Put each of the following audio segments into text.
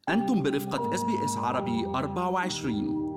أنتم برفقة اس بي اس عربي 24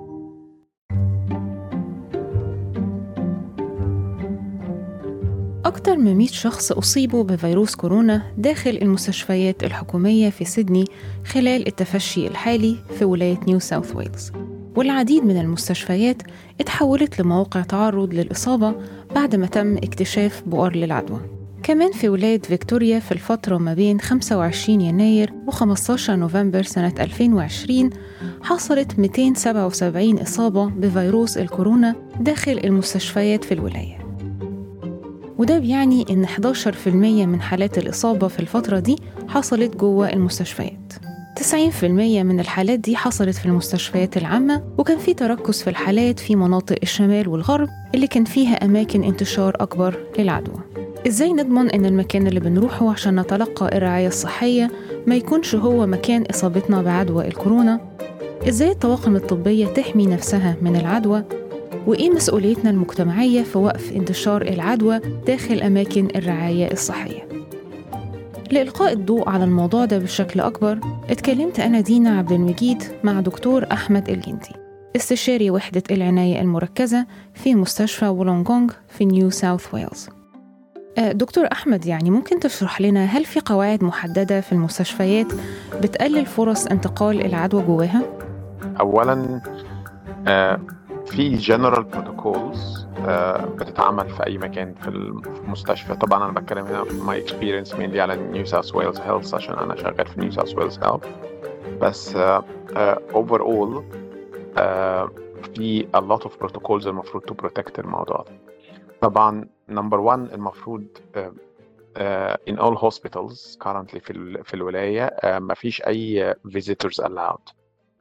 أكثر من 100 شخص أصيبوا بفيروس كورونا داخل المستشفيات الحكومية في سيدني خلال التفشي الحالي في ولاية نيو ساوث ويلز والعديد من المستشفيات اتحولت لمواقع تعرض للإصابة بعد ما تم اكتشاف بؤر للعدوى كمان في ولاية فيكتوريا في الفترة ما بين 25 يناير و 15 نوفمبر سنة 2020 حصلت 277 إصابة بفيروس الكورونا داخل المستشفيات في الولاية وده بيعني إن 11% من حالات الإصابة في الفترة دي حصلت جوه المستشفيات 90% من الحالات دي حصلت في المستشفيات العامة وكان في تركز في الحالات في مناطق الشمال والغرب اللي كان فيها أماكن انتشار أكبر للعدوى إزاي نضمن إن المكان اللي بنروحه عشان نتلقى الرعاية الصحية ما يكونش هو مكان إصابتنا بعدوى الكورونا؟ إزاي الطواقم الطبية تحمي نفسها من العدوى؟ وإيه مسؤوليتنا المجتمعية في وقف انتشار العدوى داخل أماكن الرعاية الصحية؟ لإلقاء الضوء على الموضوع ده بشكل أكبر اتكلمت أنا دينا عبد المجيد مع دكتور أحمد الجندي استشاري وحدة العناية المركزة في مستشفى وولونغونغ في نيو ساوث ويلز آه، دكتور أحمد يعني ممكن تشرح لنا هل في قواعد محددة في المستشفيات بتقلل فرص انتقال العدوى جواها؟ اولا آه، في جنرال بروتوكولز بتتعمل في اي مكان في المستشفى طبعا انا بتكلم هنا في ماي اكسبيرينس مينلي على نيو ساوث ويلز هيلث عشان انا شغال في نيو ساوث ويلز هيلث بس اوفر اول في a lot of protocols المفروض to protect الموضوع ده طبعا نمبر 1 المفروض آه، آه، in all hospitals currently في ال- في الولاية آه، ما فيش أي visitors allowed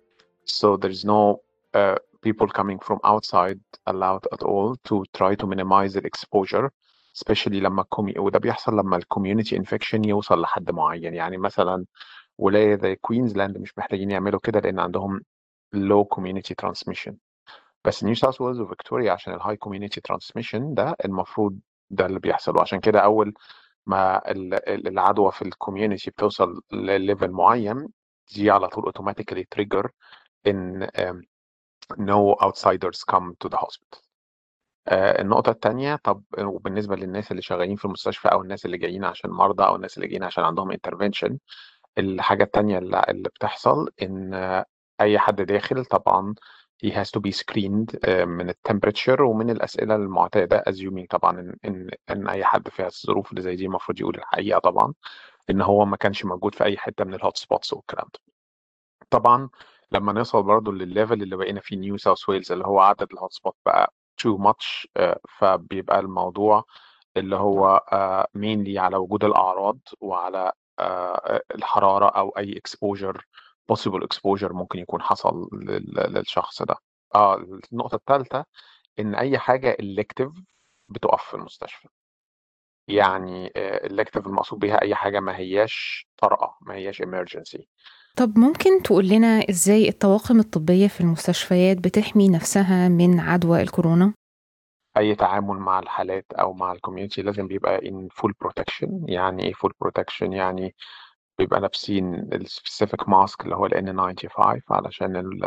so there's no uh, people coming from outside allowed at all to try to minimize the exposure especially لما الكومي وده بيحصل لما الكوميونتي انفكشن يوصل لحد معين يعني مثلا ولاية زي كوينزلاند مش محتاجين يعملوا كده لأن عندهم low community transmission بس نيو ساوث ويلز وفيكتوريا عشان الهاي كوميونتي ترانسميشن ده المفروض ده اللي بيحصل وعشان كده اول ما ال- ال- العدوى في الكوميونتي بتوصل لليفل معين دي على طول اوتوماتيكالي تريجر ان um, no outsiders come to the hospital آه، النقطة التانية طب وبالنسبة للناس اللي شغالين في المستشفى أو الناس اللي جايين عشان مرضى أو الناس اللي جايين عشان عندهم intervention الحاجة التانية اللي اللي بتحصل إن آه، أي حد داخل طبعا he has to be screened آه، من التمبريتشر ومن الأسئلة المعتادة assuming طبعا إن إن إن أي حد في الظروف اللي زي دي المفروض يقول الحقيقة طبعا إن هو ما كانش موجود في أي حتة من الهوت سبوتس والكلام ده طبعا لما نوصل برضه للليفل اللي بقينا فيه نيو ساوث ويلز اللي هو عدد الهوت سبوت بقى too much آه، فبيبقى الموضوع اللي هو mainly على وجود الأعراض وعلى آه، الحرارة أو أي exposure possible exposure ممكن يكون حصل لل- للشخص ده اه النقطة الثالثة إن أي حاجة elective بتقف في المستشفى يعني آه، elective المقصود بيها أي حاجة ما هياش طارئة ما هياش emergency طب ممكن تقول لنا إزاي الطواقم الطبية في المستشفيات بتحمي نفسها من عدوى الكورونا؟ اي تعامل مع الحالات او مع الكوميونتي لازم بيبقى in full protection يعني ايه full protection يعني بيبقى لابسين السبيسيفيك ماسك اللي هو ال N95 علشان ال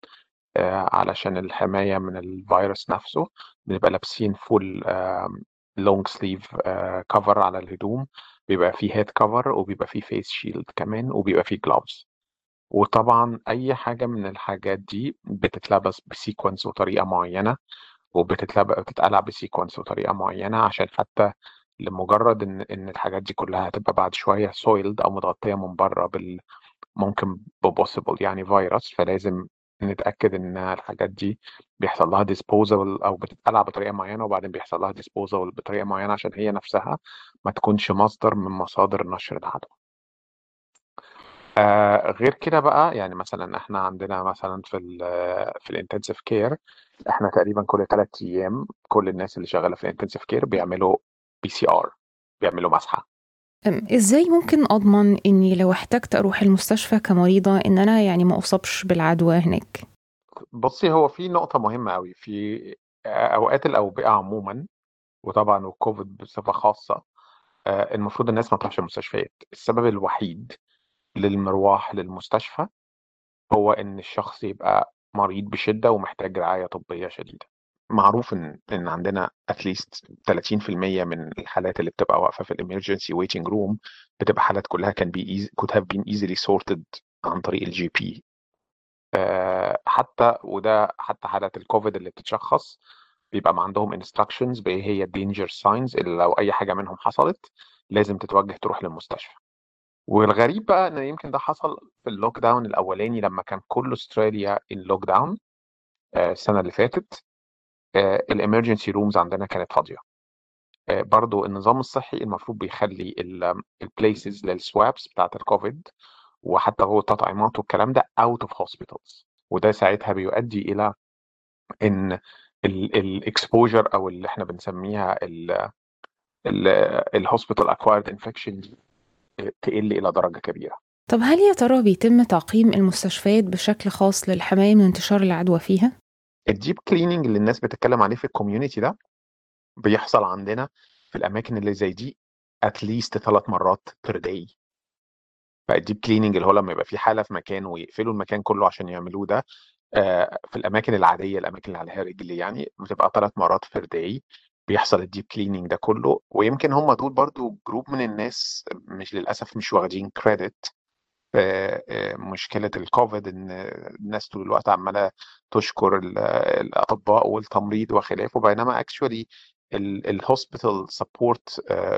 آه، علشان الحماية من الفيروس نفسه بنبقى لابسين فول لونج سليف كفر على الهدوم بيبقى فيه هيد كفر وبيبقى فيه فيس شيلد كمان وبيبقى فيه جلوفز وطبعا اي حاجة من الحاجات دي بتتلبس بسيكونس وطريقة معينة وبتتلبق بتتقلع بسيكونس وطريقة معينة عشان حتى لمجرد ان ان الحاجات دي كلها هتبقى بعد شوية سويلد او متغطية من بره بال ممكن بوسيبل يعني فيروس فلازم نتأكد ان الحاجات دي بيحصل لها ديسبوزال او بتتقلع بطريقة معينة وبعدين بيحصل لها ديسبوزال بطريقة معينة عشان هي نفسها ما تكونش مصدر من مصادر نشر العدوى آه غير كده بقى يعني مثلا احنا عندنا مثلا في ال في الانتنسيف كير احنا تقريبا كل ثلاث ايام كل الناس اللي شغاله في الانتنسيف كير بيعملوا بي سي ار بيعملوا مسحه أم، إزاي ممكن أضمن إني لو احتجت أروح المستشفى كمريضة إن أنا يعني ما أصابش بالعدوى هناك؟ بصي هو في نقطه مهمه قوي في اوقات الاوبئه عموما وطبعا والكوفيد بصفه خاصه آه، المفروض الناس ما تروحش المستشفيات السبب الوحيد للمروح للمستشفى هو إن الشخص يبقى مريض بشدة ومحتاج رعاية طبية شديدة معروف إن إن عندنا اتليست 30% من الحالات اللي بتبقى واقفة في الemergency waiting room بتبقى حالات كلها كان be easy could have been easily sorted عن طريق الجي بي حتى وده حتى حالات الكوفيد اللي بتتشخص بيبقى ما عندهم instructions بايه هي الدينجر ساينز اللي لو اي حاجه منهم حصلت لازم تتوجه تروح للمستشفى والغريب بقى ان يمكن ده حصل في اللوك داون الاولاني لما كان كل استراليا اللوك داون السنه اللي فاتت الامرجنسي رومز عندنا كانت فاضيه آه، برضو النظام الصحي المفروض بيخلي البليسز للسوابس بتاعت الكوفيد وحتى هو التطعيمات والكلام ده اوت اوف هوسبيتالز وده ساعتها بيؤدي الى ان الاكسبوجر او اللي احنا بنسميها الهوسبيتال اكوايرد انفكشن تقل الى درجه كبيره طب هل يا ترى بيتم تعقيم المستشفيات بشكل خاص للحماية من انتشار العدوى فيها؟ الديب كليننج اللي الناس بتتكلم عليه في الكوميونتي ده بيحصل عندنا في الاماكن اللي زي دي اتليست ثلاث مرات بير داي فالديب كليننج اللي هو لما يبقى في حاله في مكان ويقفلوا المكان كله عشان يعملوه ده آه، في الاماكن العاديه الاماكن اللي عليها رجل يعني بتبقى ثلاث مرات بير داي بيحصل الديب كليننج ده كله ويمكن هم دول برضو جروب من الناس مش للاسف مش واخدين كريدت مشكله الكوفيد ان الناس طول الوقت عماله تشكر الاطباء والتمريض وخلافه بينما اكشولي الهوسبيتال سبورت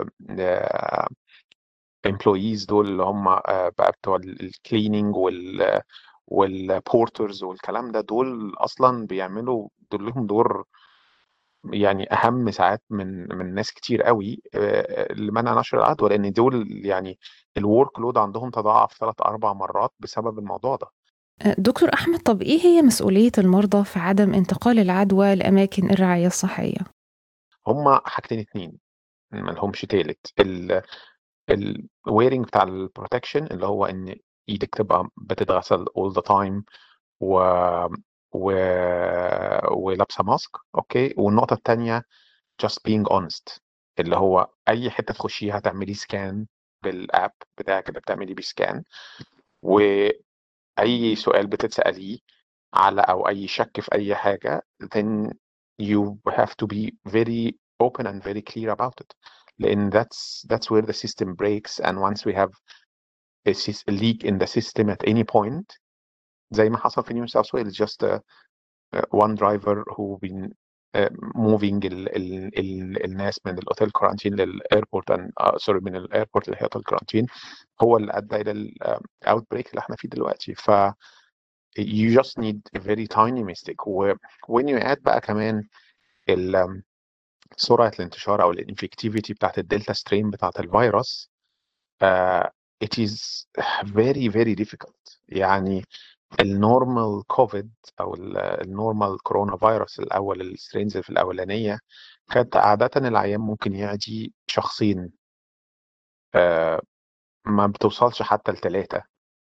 امبلويز دول اللي هم آه، بقى بتوع الكليننج وال والبورترز والكلام ده دول اصلا بيعملوا دول لهم دور يعني اهم ساعات من من ناس كتير قوي آه، لمنع نشر العدوى لان دول يعني الورك لود عندهم تضاعف ثلاث اربع مرات بسبب الموضوع ده أه، دكتور أحمد طب إيه هي مسؤولية المرضى في عدم انتقال العدوى لأماكن الرعاية الصحية؟ هما حاجتين اتنين ما لهمش تالت الويرنج بتاع البروتكشن اللي هو ان ايدك تبقى بتتغسل all the time و و ولابسه ماسك اوكي والنقطه الثانيه just being honest اللي هو اي حته تخشيها تعملي سكان بالاب بتاعك اللي بتعملي بيه سكان واي سؤال بتتساليه على او اي شك في اي حاجه then you have to be very open and very clear about it لان that's that's where the system breaks and once we have a leak in the system at any point زي ما حصل في نيو ساوث ويلز just uh, uh, one driver who been uh, moving ال, ال, ال, الناس من الاوتيل كرانتين للايربورت سوري من الايربورت للهوتيل كرانتين هو اللي ادى الى الاوت بريك اللي احنا فيه دلوقتي ف you just need a very tiny mistake و when you add بقى كمان ال سرعه الانتشار او الانفكتيفيتي بتاعت الدلتا سترين بتاعت الفيروس uh, it is very very difficult يعني النورمال كوفيد او النورمال كورونا فيروس الاول السترينز في الاولانيه كانت عاده العيان ممكن يعدي شخصين آه ما بتوصلش حتى لثلاثه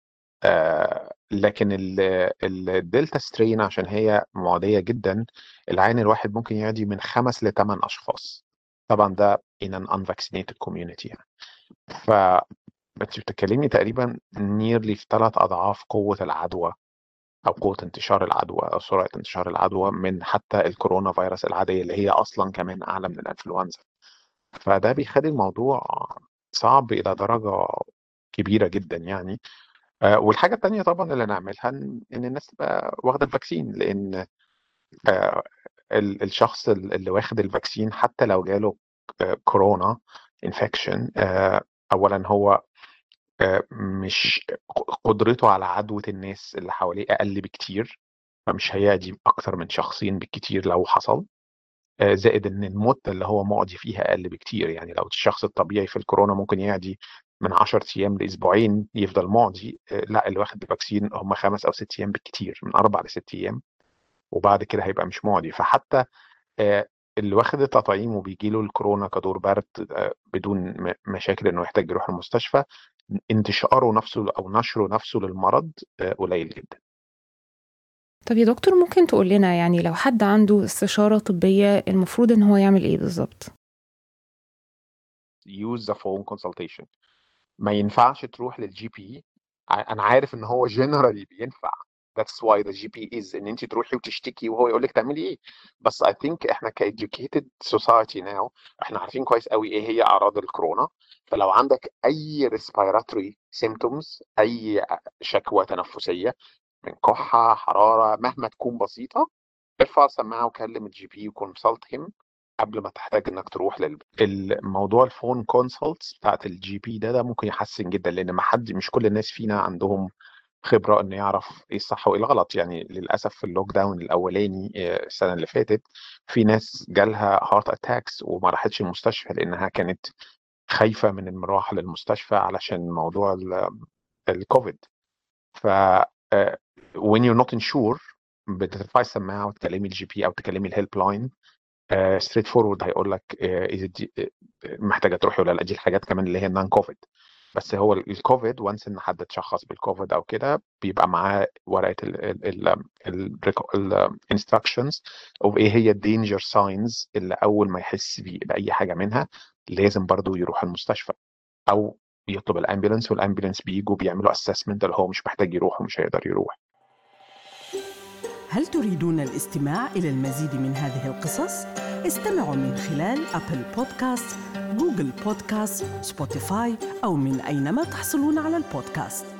آه لكن الدلتا سترين عشان هي معديه جدا العيان الواحد ممكن يعدي من خمس لثمان اشخاص طبعا ده in an unvaccinated community يعني ف انت بتتكلمي تقريبا نيرلي في ثلاث اضعاف قوه العدوى او قوه انتشار العدوى او سرعه انتشار العدوى من حتى الكورونا فيروس العاديه اللي هي اصلا كمان اعلى من الانفلونزا فده بيخلي الموضوع صعب الى درجه كبيره جدا يعني آه، والحاجه الثانيه طبعا اللي نعملها ان الناس تبقى واخده الفاكسين لان آه، الشخص اللي واخد الفاكسين حتى لو جاله آه، كورونا انفكشن اولا هو آه، مش قدرته على عدوة الناس اللي حواليه أقل بكتير فمش هيعدي أكتر من شخصين بالكتير لو حصل آه، زائد إن المدة اللي هو معدي فيها أقل بكتير يعني لو الشخص الطبيعي في الكورونا ممكن يعدي من 10 أيام لأسبوعين يفضل معدي آه، لا اللي واخد الفاكسين هم خمس أو ست أيام بالكتير من أربع لست أيام وبعد كده هيبقى مش معدي فحتى اللي واخد التطعيم وبيجي له الكورونا كدور برد بدون مشاكل انه يحتاج يروح المستشفى انتشاره نفسه او نشره نفسه للمرض آه، قليل جدا طب يا دكتور ممكن تقول لنا يعني لو حد عنده استشارة طبية المفروض ان هو يعمل ايه بالظبط؟ use the phone consultation ما ينفعش تروح للجي بي انا عارف ان هو جنرالي بينفع that's why the GP is ان انت تروحي وتشتكي وهو يقول لك تعملي ايه بس I think احنا ك educated society now احنا عارفين كويس قوي ايه هي اعراض الكورونا فلو عندك اي respiratory symptoms اي شكوى تنفسيه من كحه حراره مهما تكون بسيطه ارفع السماعه وكلم الجي بي وكونسلت هيم قبل ما تحتاج انك تروح لل الموضوع الفون كونسلتس بتاعت الجي بي ده ده ممكن يحسن جدا لان ما حد مش كل الناس فينا عندهم خبره انه يعرف ايه الصح وايه الغلط يعني للاسف في اللوك داون الاولاني آه، السنه اللي فاتت في ناس جالها هارت اتاكس وما راحتش المستشفى لانها كانت خايفه من المروح للمستشفى علشان موضوع الكوفيد ف آه، when you're not sure بترفعي السماعه وتكلمي الجي بي او تكلمي الهيلب لاين ستريت فورورد هيقول لك محتاجه تروحي ولا لا دي الحاجات كمان اللي هي النون كوفيد بس هو الكوفيد وانس ان حد اتشخص بالكوفيد او كده بيبقى معاه ورقه الانستراكشنز اوف ايه هي الدينجر ساينز اللي اول ما يحس باي حاجه منها لازم برضو يروح المستشفى او يطلب الامبولانس والامبولانس بيجوا بيعملوا اسسمنت اللي هو مش محتاج يروح ومش هيقدر يروح هل تريدون الاستماع إلى المزيد من هذه القصص؟ استمعوا من خلال أبل بودكاست، جوجل بودكاست، سبوتيفاي أو من أينما تحصلون على البودكاست